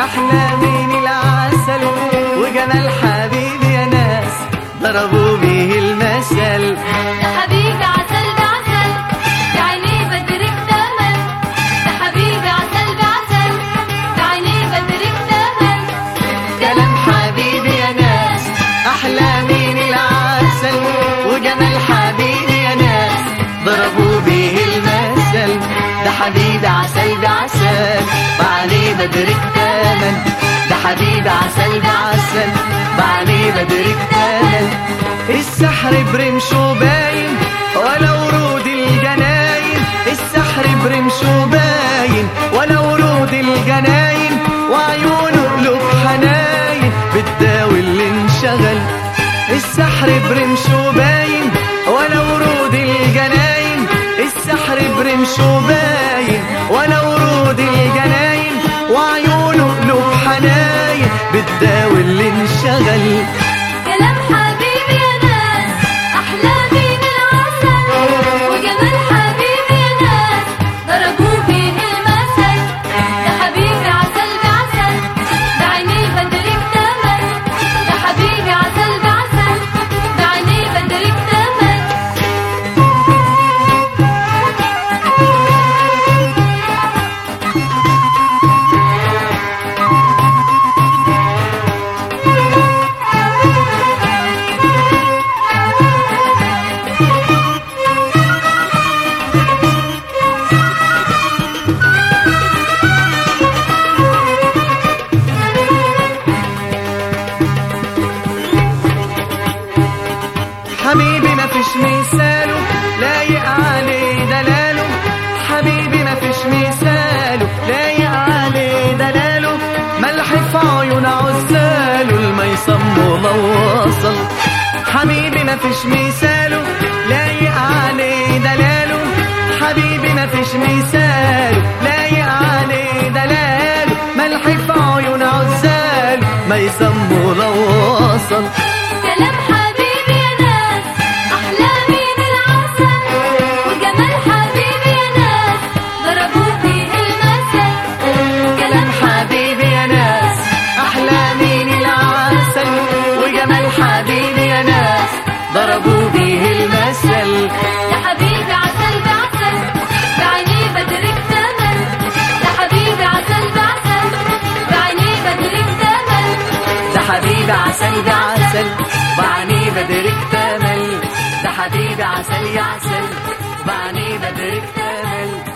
أحلى من العسل وجمال حبيبي يا ناس ضربوا بيه المثل ده حبيبي عسل بعسل بعينيه بدرك تمن ده حبيبي عسل بعسل بعينيه بدرك تمن كلام حبيبي يا ناس أحلى من العسل وجمال حبيبي يا ناس ضربوا بيه المثل ده حبيبي عسل بعسل بعليه بدرك تمن ده حبيبي عسل بعسل بعليه بدرك تمن السحر برمشه باين ولا ورود الجناين السحر برمشه باين ولا ورود الجناين وعيونه قلوب حناين بتداوي اللي انشغل السحر برمشه باين ولا ورود الجناين السحر برمشه باين ولا ورود الجناين وعيونه قلوب حناين بتداوي اللي انشغل كلام حبيبي يا ناس أحلى من العسل وجمال حبيبي يا ناس ضربوا بيه المثل ده حبيبي عسل بعسل بعينيه بدرك تمن ده حبيبي عسل بعسل بعينيه بدرك تمن حبيبي ما فيش مثاله لايق عليه دلاله حبيبي ما فيش مثاله لايق عليه دلاله ملح في عيون عزاله الميصم ولو وصل حبيبي ما فيش مثاله لايق عليه دلاله حبيبي ما فيش مثاله لايق عليه دلاله ملح في عيون عزاله ما يسموا لو وصل كلام حبيبي يا ناس أحلى من العسل وجمال حبيبي يا ناس ضربوا بيه المثل كلام حبيبي يا ناس أحلى من العسل وجمال حبيبي يا ناس ضربوا بيه المثل ده حبيبي عسل بعسل بعينيه بدرك تمن ده حبيبي عسل بعسل بعينيه بدرك تمن ده حبيبي عسل بعسل بعني بدرك تمل ده حبيبي عسل يا عسل بعني بدرك تمل